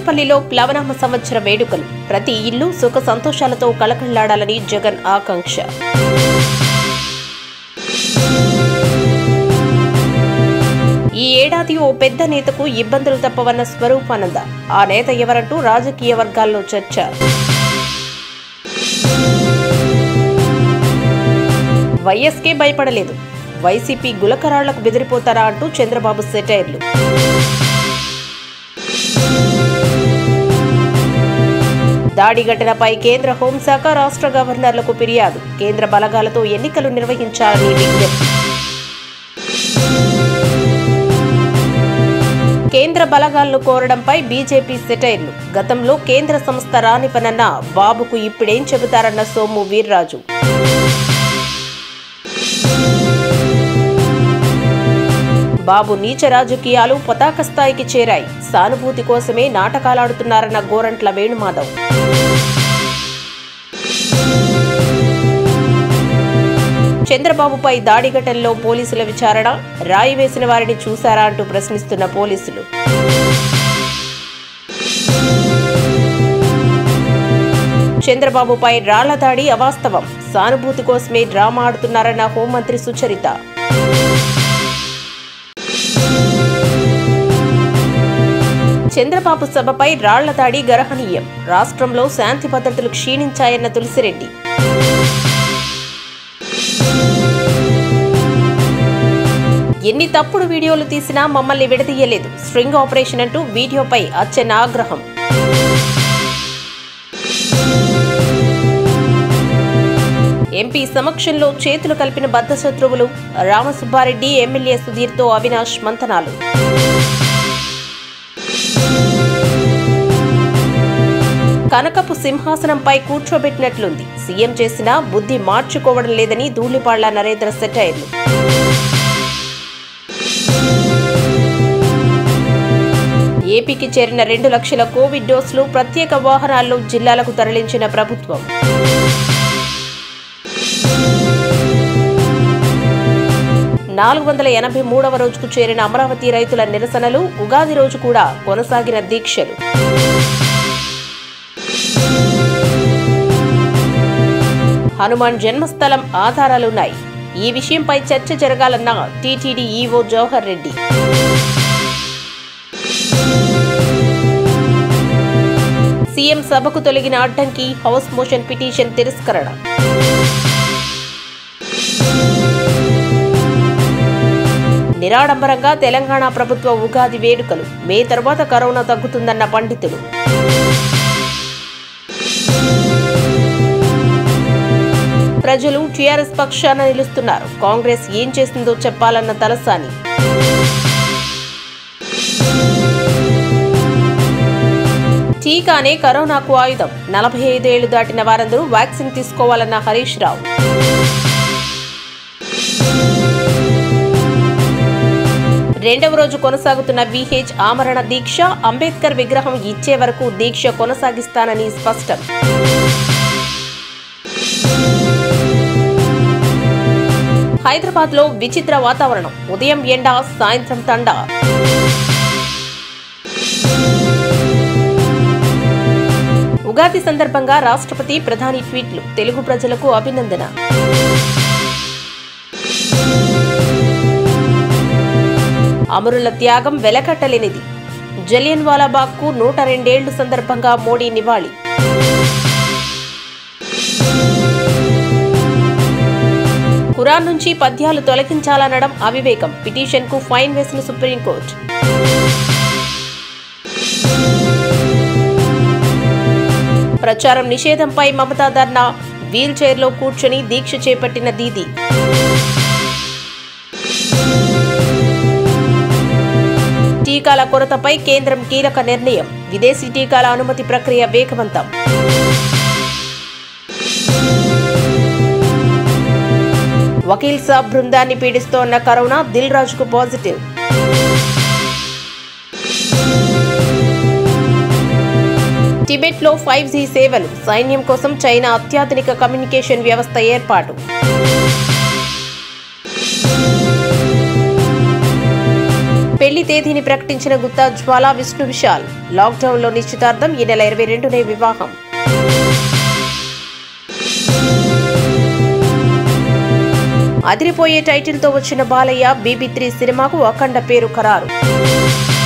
తాడేపల్లిలో ప్లవనామ సంవత్సర వేడుకలు ప్రతి ఇల్లు సుఖ సంతోషాలతో కళకళ్లాడాలని జగన్ ఆకాంక్ష ఈ ఏడాది ఓ పెద్ద నేతకు ఇబ్బందులు తప్పవన్న స్వరూపానంద ఆ నేత ఎవరంటూ రాజకీయ వర్గాల్లో చర్చ వైఎస్కే భయపడలేదు వైసీపీ గులకరాళ్లకు బెదిరిపోతారా అంటూ చంద్రబాబు సెటైర్లు దాడి ఘటనపై కేంద్ర హోంశాఖ రాష్ట్ర గవర్నర్లకు ఫిర్యాదు కేంద్ర బలగాలతో ఎన్నికలు నిర్వహించాలని విజ్ఞప్తి కేంద్ర బలగాలను కోరడంపై బీజేపీ సెటైర్లు గతంలో కేంద్ర సంస్థ రానివ్వనన్న బాబుకు ఇప్పుడేం చెబుతారన్న సోము వీర్రాజు బాబు నీచ రాజకీయాలు పతాక స్థాయికి చేరాయి సానుభూతి కోసమే నాటకాలాడుతున్నారన్న గోరంట్ల వేణుమాధవ్ చంద్రబాబుపై దాడి ఘటనలో పోలీసుల విచారణ రాయి వేసిన వారిని చూశారా అంటూ ప్రశ్నిస్తున్న పోలీసులు చంద్రబాబుపై రాళ్ల దాడి అవాస్తవం సానుభూతి కోసమే డ్రామా ఆడుతున్నారన్న హోంమంత్రి సుచరిత చంద్రబాబు సభపై రాళ్ల దాడి గరహనీయం రాష్ట్రంలో శాంతి భద్రతలు క్షీణించాయన్న తులసిరెడ్డి ఎన్ని తప్పుడు వీడియోలు తీసినా మమ్మల్ని విడదీయలేదు స్ట్రింగ్ ఆపరేషన్ అంటూ వీడియోపై అచ్చెన్న ఆగ్రహం ఎంపీ సమక్షంలో చేతులు కలిపిన బద్ధశత్రువులు రామసుబ్బారెడ్డి ఎమ్మెల్యే సుధీర్తో అవినాష్ మంతనాలు కనకపు సింహాసనంపై కూర్చోబెట్టినట్లుంది సీఎం చేసినా బుద్ధి మార్చుకోవడం లేదని ధూళిపాళ్ల నరేంద్ర సెటైర్లు ఏపీకి చేరిన రెండు లక్షల కోవిడ్ డోసులు ప్రత్యేక వాహనాల్లో జిల్లాలకు తరలించిన ప్రభుత్వం నాలుగు వందల ఎనభై మూడవ రోజుకు చేరిన అమరావతి రైతుల నిరసనలు ఉగాది రోజు కూడా కొనసాగిన దీక్షలు హనుమాన్ జన్మస్థలం ఆధారాలున్నాయి ఈ విషయంపై చర్చ జరగాలన్న TTD EO Jawahar Reddy CM సభకు తొలగిన అడ్డంకి హౌస్ మోషన్ పిటిషన్ తిరస్కరణ నిరాడంబరంగా తెలంగాణ ప్రభుత్వ ఉగాది వేడుకలు మే తర్వాత కరోనా తగ్గుతుందన్న పండితులు ప్రజలు టీఆర్ఎస్ పక్షాన నిలుస్తున్నారు కాంగ్రెస్ ఏం చేసిందో చెప్పాలన్న తలసాని టీకానే కరోనాకు ఆయుధం నలభై ఐదేళ్లు దాటిన వారందరూ వ్యాక్సిన్ తీసుకోవాలన్న హరీష్ రావు రెండవ రోజు కొనసాగుతున్న విహెచ్ ఆమరణ దీక్ష అంబేద్కర్ విగ్రహం ఇచ్చే వరకు దీక్ష కొనసాగిస్తానని స్పష్టం హైదరాబాద్ లో విచిత్ర వాతావరణం ఉదయం ఎండ సాయంత్రం తండ ఉగాది సందర్భంగా రాష్ట్రపతి ప్రధాని ట్వీట్లు తెలుగు ప్రజలకు అభినందన అమరుల త్యాగం వెలకట్టలేనిది జలియన్ వాలాబాగ్ కు నూట రెండేళ్లు సందర్భంగా మోడీ నివాళి ఖురాన్ నుంచి పద్యాలు తొలగించాలనడం అవివేకం పిటిషన్ కు ఫైన్ వేసిన సుప్రీంకోర్టు ప్రచారం నిషేధంపై మమతా ధర్నా వీల్ చైర్లో కూర్చొని దీక్ష చేపట్టిన దీది టీకాల కొరతపై కేంద్రం కీలక నిర్ణయం విదేశీ టీకాల అనుమతి ప్రక్రియ వేగవంతం వకీల్ సాబ్ బృందాన్ని పీడిస్తోన్న కరోనా దిల్ రాజుకు పాజిటివ్ టిబెట్లో ఫైవ్ జీ సేవలు సైన్యం కోసం చైనా అత్యాధునిక కమ్యూనికేషన్ వ్యవస్థ ఏర్పాటు పెళ్లి తేదీని ప్రకటించిన గుత్తా జ్వాలా విష్ణు విశాల్ లాక్డౌన్లో నిశ్చితార్థం ఈ నెల ఇరవై రెండునే వివాహం అదిరిపోయే టైటిల్తో వచ్చిన బాలయ్య బీబీ త్రీ సినిమాకు అఖండ పేరు ఖరారు